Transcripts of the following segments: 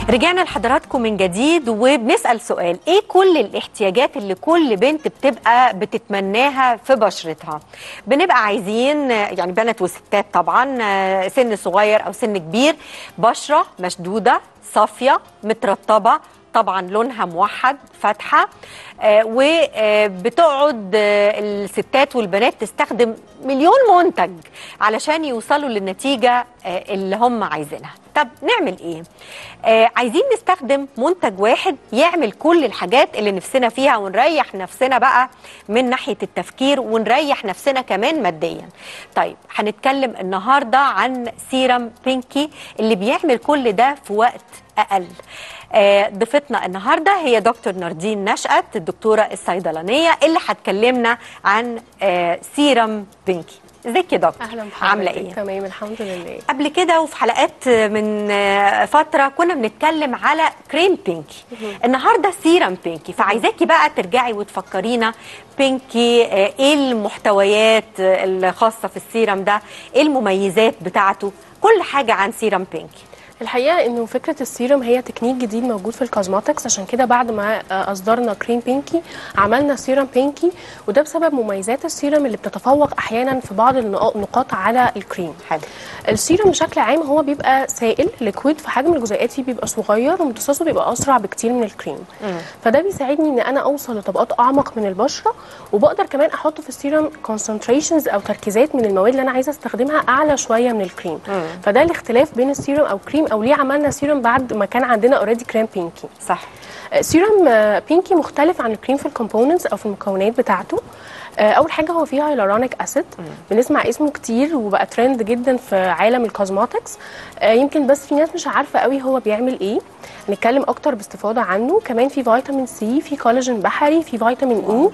رجعنا لحضراتكم من جديد وبنسأل سؤال ايه كل الاحتياجات اللي كل بنت بتبقى بتتمناها في بشرتها بنبقى عايزين يعني بنات وستات طبعا سن صغير او سن كبير بشرة مشدودة صافية مترطبة طبعا لونها موحد فاتحه آه وبتقعد آه الستات والبنات تستخدم مليون منتج علشان يوصلوا للنتيجه آه اللي هم عايزينها طب نعمل ايه آه عايزين نستخدم منتج واحد يعمل كل الحاجات اللي نفسنا فيها ونريح نفسنا بقى من ناحيه التفكير ونريح نفسنا كمان ماديا طيب هنتكلم النهارده عن سيرم بينكي اللي بيعمل كل ده في وقت اقل آه ضيفتنا النهارده هي دكتور ناردين نشأت الدكتوره الصيدلانيه اللي هتكلمنا عن آه سيرم بينكي ازيك يا دكتور اهلا بحضرتك عامله ايه تمام الحمد لله قبل كده وفي حلقات من آه، فتره كنا بنتكلم على كريم بينكي النهارده سيرم بينكي فعايزاكي بقى ترجعي وتفكرينا بينكي آه، ايه المحتويات آه، الخاصه في السيرم ده ايه المميزات بتاعته كل حاجه عن سيرم بينكي الحقيقه انه فكره السيروم هي تكنيك جديد موجود في الكوزماتكس عشان كده بعد ما آه، اصدرنا كريم بينكي عملنا سيروم بينكي وده بسبب مميزات السيروم اللي بتتفوق احيانا في بعض النقا- النقاط على الكريم حلو السيروم بشكل عام هو بيبقى سائل ليكويد في حجم الجزيئات فيه بيبقى صغير وامتصاصه بيبقى اسرع بكتير من الكريم فده بيساعدني ان انا اوصل لطبقات اعمق من البشره وبقدر كمان احط في السيروم كونسنتريشنز او تركيزات من المواد اللي انا عايزه استخدمها اعلى شويه من الكريم فده الاختلاف بين السيروم او كريم او ليه عملنا سيروم بعد ما كان عندنا اوريدي كريم بينكي صح سيروم آه، بينكي مختلف عن الكريم في الكومبوننتس او في المكونات بتاعته آه، اول حاجه هو فيه هيلورونيك اسيد بنسمع اسمه كتير وبقى ترند جدا في عالم الكوزماتكس آه، يمكن بس في ناس مش عارفه قوي هو بيعمل ايه نتكلم اكتر باستفاضه عنه كمان في فيتامين سي في كولاجين بحري في فيتامين اي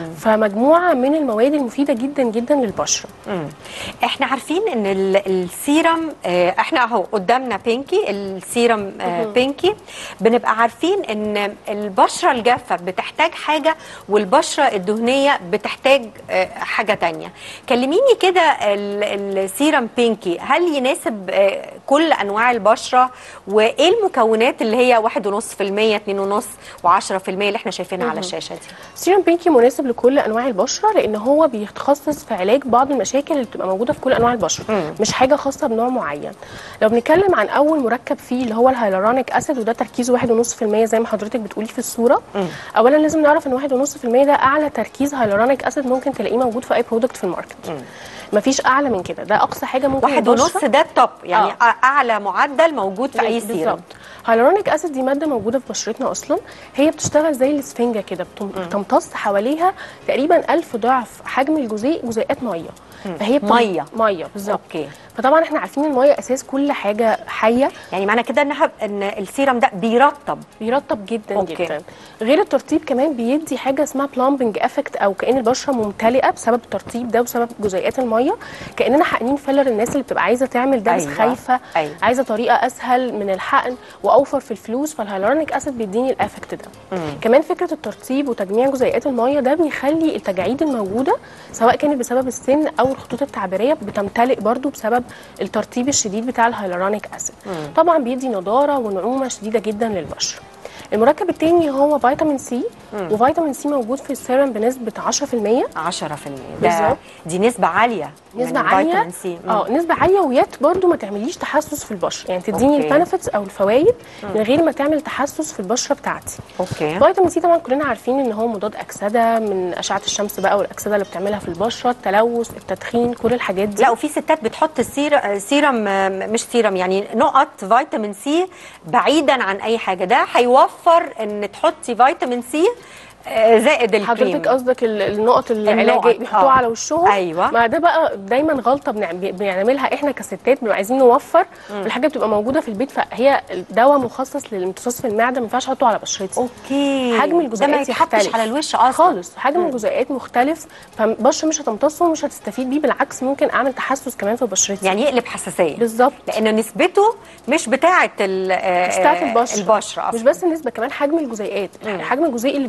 فمجموعه من المواد المفيده جدا جدا للبشره مم. احنا عارفين ان ال- السيرم آه، احنا اهو قدامنا بينكي السيرم آه، بينكي بنبقى عارفين ان البشره الجافه بتحتاج حاجه والبشره الدهنيه بتحتاج آه، حاجه تانية كلميني كده ال- السيرم بينكي هل يناسب آه، كل انواع البشره وايه المكونات اللي هي 1.5% 2.5 و10% اللي احنا شايفينها على الشاشه دي سيروم بينكي مناسب لكل انواع البشره لان هو بيتخصص في علاج بعض المشاكل اللي بتبقى موجوده في كل انواع البشره مم. مش حاجه خاصه بنوع معين لو بنتكلم عن اول مركب فيه اللي هو الهيلورونيك اسيد وده تركيزه 1.5% زي ما حضرتك بتقولي في الصوره مم. اولا لازم نعرف ان 1.5% ده اعلى تركيز هيلورونيك اسيد ممكن تلاقيه موجود في اي برودكت في الماركت مفيش اعلى من كده ده اقصى حاجه ممكن واحد البشرة- ونص ده التوب يعني آه. اعلى معدل موجود في اي سيرم بالظبط هيلورونيك اسيد دي ماده موجوده في بشرتنا اصلا هي بتشتغل زي الاسفنجه كده بتم- بتمتص حواليها تقريبا ألف ضعف حجم الجزيء جزيئات ميه فهي بتم- مية. ميه بالظبط اوكي فطبعا احنا عارفين الميه اساس كل حاجه حيه يعني معنى كده انها ان السيرم ده بيرطب بيرطب جدا أوكي. أوكي. جدا غير الترطيب كمان بيدي حاجه اسمها بلامبنج افكت او كان البشره ممتلئه بسبب الترطيب ده وبسبب جزيئات الميه كاننا حقنين فيلر الناس اللي بتبقى عايزه تعمل ده بس أيوة. خايفه أيوة. عايزه طريقه اسهل من الحقن واوفر في الفلوس فالهيلورونيك اسيد بيديني الافكت ده كمان فكره الترطيب وتجميع جزيئات الميه ده بيخلي التجاعيد الموجوده سواء كانت بسبب السن او الخطوط التعبيريه بتمتلئ برضو بسبب الترطيب الشديد بتاع الهيلورونيك اسيد طبعا بيدي نضاره ونعومه شديده جدا للبشره المركب التاني هو فيتامين سي وفيتامين سي موجود في السيرم بنسبه 10% 10% ده بالظبط. دي نسبه عاليه نسبة من عالية الفيتامين سي مم. اه نسبة عالية ويات برضو ما تعمليش تحسس في البشرة يعني تديني أوكي. البنفيتس او الفوائد من غير ما تعمل تحسس في البشرة بتاعتي اوكي فيتامين سي طبعا كلنا عارفين ان هو مضاد اكسده من اشعه الشمس بقى والاكسده اللي بتعملها في البشره التلوث التدخين كل الحاجات دي لا وفي ستات بتحط السير... سيرم آه، مش سيرم يعني نقط فيتامين سي بعيدا عن اي حاجه ده هيوفر ان تحطي فيتامين سي آه، زائد الكريم حضرتك قصدك ال- النقط العلاجيه النقط، بيحطوها آه. على وشهم أيوة. ما ده بقى دايما غلطه بنعم- بنعملها احنا كستات بنبقى عايزين نوفر والحاجه بتبقى موجوده في البيت فهي دواء مخصص للامتصاص في المعده ما ينفعش احطه على بشرتي اوكي حجم ده ما الجزيئات يتحطش يختلف. على الوش اصلا خالص حجم الجزيئات مختلف فالبشره مش هتمتصه ومش هتستفيد بيه بالعكس ممكن اعمل تحسس كمان في بشرتي يعني يقلب حساسيه بالظبط لان نسبته مش بتاعه ال- آه، مش بتاعت البشره البشره مش اصلا بس النسبه كمان حجم الجزيئات حجم الجزيء اللي بيبقى مختص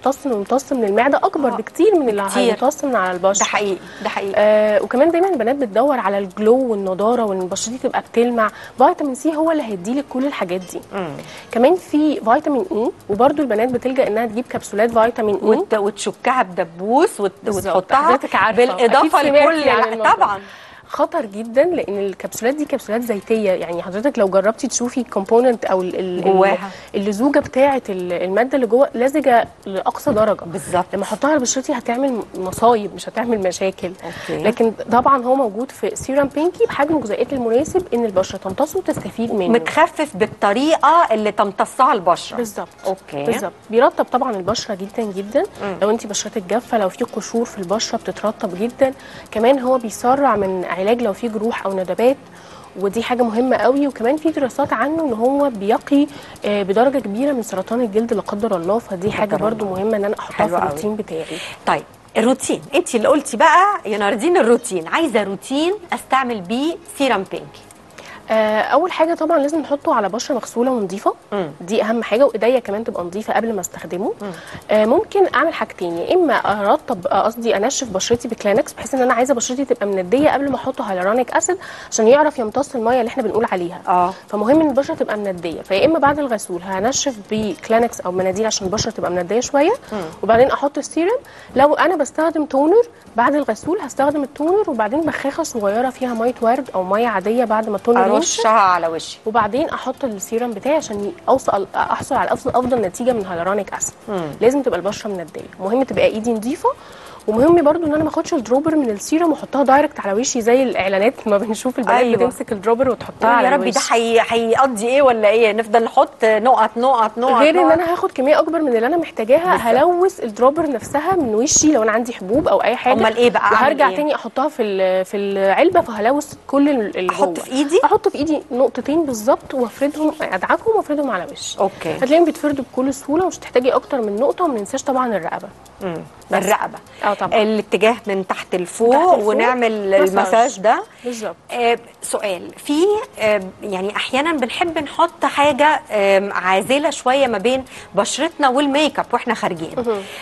هيمتص ويمتص من المعده اكبر آه، بكتير من اللي بكتير. هيمتص من على البشره ده حقيقي ده حقيقي آه وكمان دايما البنات بتدور على الجلو والنضاره وان بشرتي تبقى بتلمع فيتامين سي هو اللي هيديلك كل الحاجات دي مم. كمان في فيتامين اي وبرده البنات بتلجا انها تجيب كبسولات فيتامين اي وت... وتشكها بدبوس وت... بالظبط. وتحطها حضرتك عارفة. بالاضافه أكيد سمعتي لكل عن الع- الموضوع. طبعا خطر جدا لان الكبسولات دي كبسولات زيتيه يعني حضرتك لو جربتي تشوفي الكومبوننت او ال- ال- جواها. اللزوجه بتاعه ال- الماده اللي جوه لزجه لاقصى درجه بالظبط لما احطها على بشرتي هتعمل مصايب مش هتعمل مشاكل أوكي. لكن طبعا هو موجود في سيرم بينكي بحجم الجزيئات المناسب ان البشره تمتصه وتستفيد منه متخفف بالطريقه اللي تمتصها البشره بالظبط اوكي بالظبط بيرطب طبعا البشره جدا جدا لو انت بشرتك جافه لو في قشور في البشره بتترطب جدا كمان هو بيسرع من علاج لو في جروح او ندبات ودي حاجه مهمه قوي وكمان في دراسات عنه ان هو بيقي آه، بدرجه كبيره من سرطان الجلد لا قدر الله فدي حاجه قدر برضو الله. مهمه ان انا احطها حلو في قوي. الروتين بتاعي طيب الروتين انت اللي قلتي بقى يا ناردين الروتين عايزه روتين استعمل بيه سيرم بينكي آه، اول حاجه طبعا لازم نحطه على بشره مغسوله ونظيفه مم. دي اهم حاجه وايديا كمان تبقى نظيفه قبل ما استخدمه آه ممكن اعمل حاجتين يا اما ارطب آه، قصدي انشف بشرتي بكلينكس بحيث ان انا عايزه بشرتي تبقى منديه قبل ما احط هيالورونيك اسيد عشان يعرف يمتص الميه اللي احنا بنقول عليها اه فمهم ان البشره تبقى منديه فيا اما بعد الغسول هنشف بكلينكس او مناديل عشان البشره تبقى منديه شويه وبعدين احط السيرم لو انا بستخدم تونر بعد الغسول هستخدم التونر وبعدين بخاخه صغيره فيها ميه ورد او ميه عاديه بعد ما التونر ينشف ارشها على وشي وبعدين احط السيرم بتاعي عشان اوصل احصل على افضل افضل نتيجه من هيالورونيك اسيد لازم تبقى البشره منديه مهم تبقى ايدي نظيفه ومهم برضو ان انا ما اخدش الدروبر من السيرم واحطها دايركت على وشي زي الاعلانات ما بنشوف البنات أيوة. أيوة. بتمسك الدروبر وتحطها على يا ربي الوش. ده حي- هيقضي ايه ولا ايه نفضل نحط نقط نقط نقط غير ان نقط. انا هاخد كميه اكبر من اللي انا محتاجاها بالظبط. هلوث الدروبر نفسها من وشي لو انا عندي حبوب او اي حاجه أمال إيه بقى؟ أعمل وهرجع إيه؟ تاني احطها في ال- في العلبه فهلوث كل ال- اللي احط جوه. في ايدي احط في ايدي نقطتين بالظبط وافردهم ادعكهم وافردهم على وشي اوكي هتلاقيهم بيتفردوا بكل سهوله ومش تحتاجي اكتر من نقطه وما ننساش طبعا الرقبه مم. بس. الرقبه اه طبعا الاتجاه من تحت لفوق من تحت لفوق. ونعمل مساج. المساج ده بالظبط آه، سؤال في آه، يعني احيانا بنحب نحط حاجه آم، عازله شويه ما بين بشرتنا والميك اب واحنا خارجين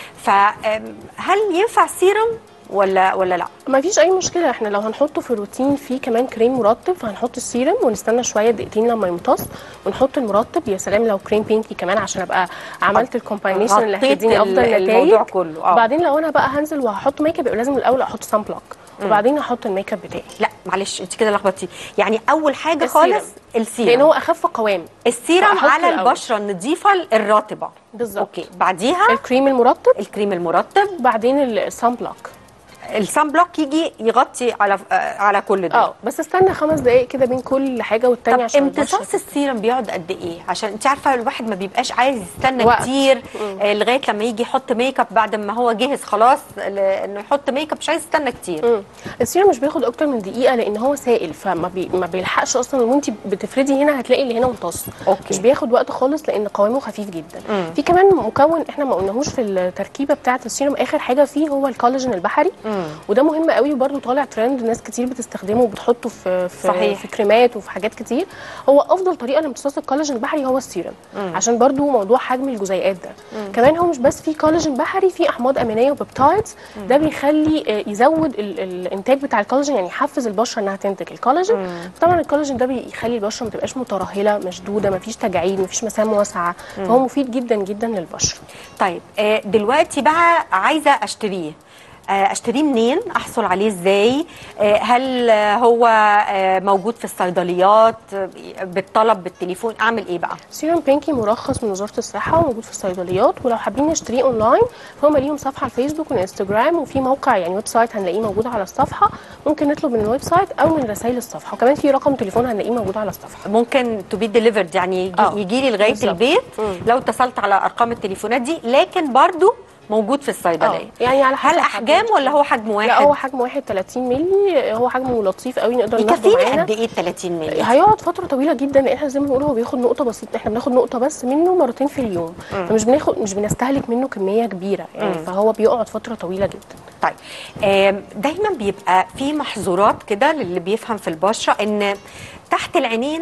فهل ينفع سيرم ولا ولا لا ما فيش اي مشكله احنا لو هنحطه في الروتين في كمان كريم مرطب فهنحط السيرم ونستنى شويه دقيقتين لما يمتص ونحط المرطب يا سلام لو كريم بينكي كمان عشان ابقى عملت الكومباينيشن اللي غطيت هتديني افضل ال- نتائج الموضوع كله اه وبعدين لو انا بقى هنزل وهحط ميك اب يبقى لازم الاول احط سان بلوك وبعدين احط الميك اب بتاعي لا معلش انت كده لخبطتي يعني اول حاجه السيرم. خالص لان السيرم هو اخف قوام السيرم فأحط على الأول. البشره النظيفه الرطبه بالظبط اوكي بعديها الكريم المرطب الكريم المرطب وبعدين السان بلوك السان بلوك يجي يغطي على آه، على كل ده اه بس استنى خمس دقائق كده بين كل حاجه والتانيه طب عشان امتصاص البشرة- السيرم بيقعد قد ايه عشان انت عارفه الواحد ما بيبقاش عايز يستنى وقت. كتير آه لغايه لما يجي يحط ميك اب بعد ما هو جهز خلاص ل- انه يحط ميك اب مش عايز يستنى كتير مم. السيرم مش بياخد اكتر من دقيقه لان هو سائل فما بي... ما بيلحقش اصلا وانت بتفردي هنا هتلاقي اللي هنا امتص أوكي. مش بياخد وقت خالص لان قوامه خفيف جدا مم. في كمان مكون احنا ما قلناهوش في التركيبه بتاعه السيرم اخر حاجه فيه هو الكولاجين البحري مم. وده مهم قوي وبرده طالع ترند ناس كتير بتستخدمه وبتحطه في في, صحيح. في كريمات وفي حاجات كتير هو افضل طريقه لامتصاص الكولاجين البحري هو السيرم عشان برده موضوع حجم الجزيئات ده كمان هو مش بس فيه كولاجين بحري فيه احماض امينيه وبيبتايدز ده بيخلي آه، يزود ال- الانتاج بتاع الكولاجين يعني يحفز البشره انها تنتج الكولاجين طبعا الكولاجين ده بيخلي البشره ما تبقاش مترهله مشدوده ما فيش تجاعيد ما فيش مسام واسعه فهو مفيد جدا جدا للبشره طيب آه دلوقتي بقى عايزه اشتريه آه، اشتريه منين احصل عليه ازاي آه، هل آه، هو آه، موجود في الصيدليات آه، بالطلب بالتليفون اعمل ايه بقى سيروم بينكي مرخص من وزاره الصحه وموجود في الصيدليات ولو حابين نشتريه اونلاين فهم ليهم صفحه على الفيسبوك والانستجرام وفي موقع يعني ويب سايت هنلاقيه موجود على الصفحه ممكن نطلب من الويب سايت او من رسائل الصفحه وكمان في رقم تليفون هنلاقيه موجود على الصفحه ممكن تو بي ديليفرد يعني يجي, آه، يجي لي لغايه بالظبط. البيت مم. لو اتصلت على ارقام التليفونات دي لكن برضو موجود في الصيدليه اه يعني على حسب هل احجام حضرتك. ولا هو حجم واحد لا هو حجم واحد 30 مللي هو حجمه لطيف قوي نقدر ناخده يكفيني معانا قد ايه 30 مللي هيقعد فتره طويله جدا لان احنا زي ما بنقول هو بياخد نقطه بسيطه احنا بناخد نقطه بس منه مرتين في اليوم فمش بناخد مش بنستهلك منه كميه كبيره يعني فهو بيقعد فتره طويله جدا طيب آم، دايما بيبقى في محظورات كده للي بيفهم في البشره ان تحت العينين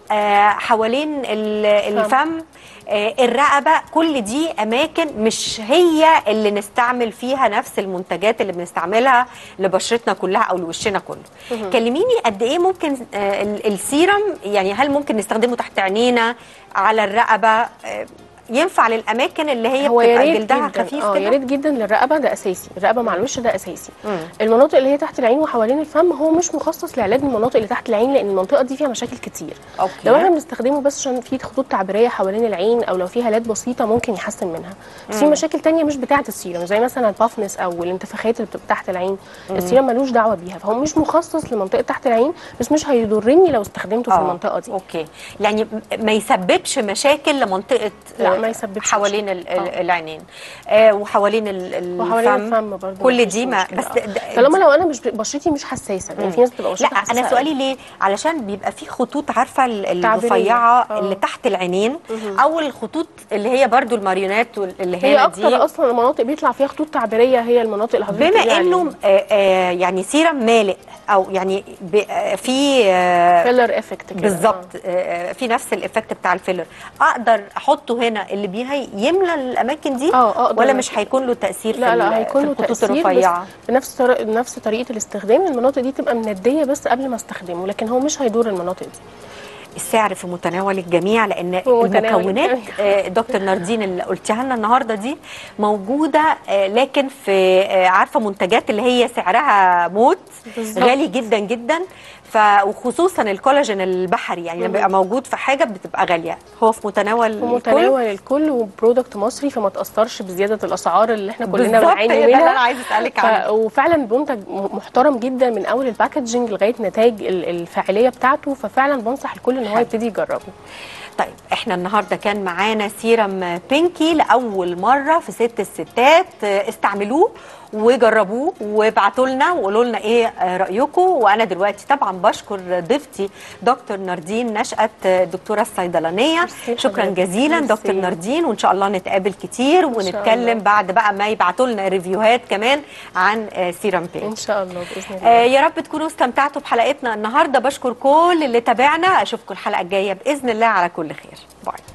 آه، حوالين ال- الفم آه، الرقبه كل دي اماكن مش هي اللي نستعمل فيها نفس المنتجات اللي بنستعملها لبشرتنا كلها او لوشنا كله كلميني قد ايه ممكن آه، ال- السيرم يعني هل ممكن نستخدمه تحت عينينا على الرقبه آه، ينفع للاماكن اللي هي هو يا بتبقى ريت جلدها جدا خفيف اه يا كده ريت جدا للرقبه ده اساسي الرقبه مع الوش ده اساسي مم. المناطق اللي هي تحت العين وحوالين الفم هو مش مخصص لعلاج المناطق اللي تحت العين لان المنطقه دي فيها مشاكل كتير أوكي. لو احنا بنستخدمه بس عشان في خطوط تعبيريه حوالين العين او لو في هالات بسيطه ممكن يحسن منها بس في مشاكل تانية مش بتاعه السيرم زي مثلا البافنس او الانتفاخات اللي بتبقى تحت العين السيرم ملوش دعوه بيها فهو مش مخصص لمنطقه تحت العين بس مش هيضرني لو استخدمته في آه، المنطقه دي اوكي يعني م- ما يسببش مشاكل لمنطقه لا، آه، ما يسببش حوالين ال- ال- آه. العينين آه وحوالين ال- الفم وحوالين الفم برضه كل مفيش دي ما مشكلة. بس آه. د- د- طالما لو انا مش بشرتي مش حساسه يعني في ناس بتبقى لا بشرتها حساسه انا سؤالي ليه علشان بيبقى في خطوط عارفه ال- تعبيرية. الرفيعه آه. اللي تحت العينين او الخطوط اللي هي برضو الماريونات وال- اللي هي هنا اكتر دي اصلا المناطق بيطلع فيها خطوط تعبيريه هي المناطق اللي حضرتك بتقولي بما عليها. انه آه آه يعني سيرم مالئ او يعني ب- آه في آه فيلر افكت كده بالظبط آه، في نفس الايفكت بتاع الفيلر اقدر احطه هنا اللي بيه يملى الاماكن دي اه اقدر ولا مش هيكون له تاثير لا في لا ال- هيكون في له الخطوط تاثير الرفيعه بس بنفس طر... نفس طريقه الاستخدام المناطق دي تبقى منديه بس قبل ما استخدمه لكن هو مش هيضر المناطق دي السعر في متناول الجميع لان في متناول المكونات الجميع. آه، دكتور ناردين اللي قلتها لنا النهارده دي موجوده آه، لكن في آه، عارفه منتجات اللي هي سعرها موت بالظبط. غالي جدا جدا ف وخصوصا الكولاجين البحري يعني لما بيبقى موجود في حاجه بتبقى غاليه هو في متناول في متناول الكل وبرودكت مصري فما تاثرش بزياده الاسعار اللي احنا كلنا بالظبط، بنعاني هي ده اللي منها أنا عايزة أسألك ف... عنه. وفعلا منتج م- محترم جدا من اول الباكجينج لغايه نتائج ال- الفاعليه بتاعته ففعلا بنصح الكل ان هو يبتدي يجربه طيب احنا النهارده كان معانا سيرم بينكي لاول مره في ست الستات اه، استعملوه وجربوه وابعتوا لنا وقولوا لنا ايه اه، رايكم وانا دلوقتي طبعا بشكر ضيفتي دكتور ناردين نشأت اه، الدكتوره الصيدلانيه ميرسي شكرا حضرتك. جزيلا ميرسي. دكتور ناردين وان شاء الله نتقابل كتير شاء ونتكلم الله. بعد بقى ما يبعتوا لنا ريفيوهات كمان عن اه، سيرم بينكي ان شاء الله باذن الله آه، يا رب تكونوا استمتعتوا بحلقتنا النهارده بشكر كل اللي تابعنا اشوفكم الحلقه الجايه باذن الله على كل خير باي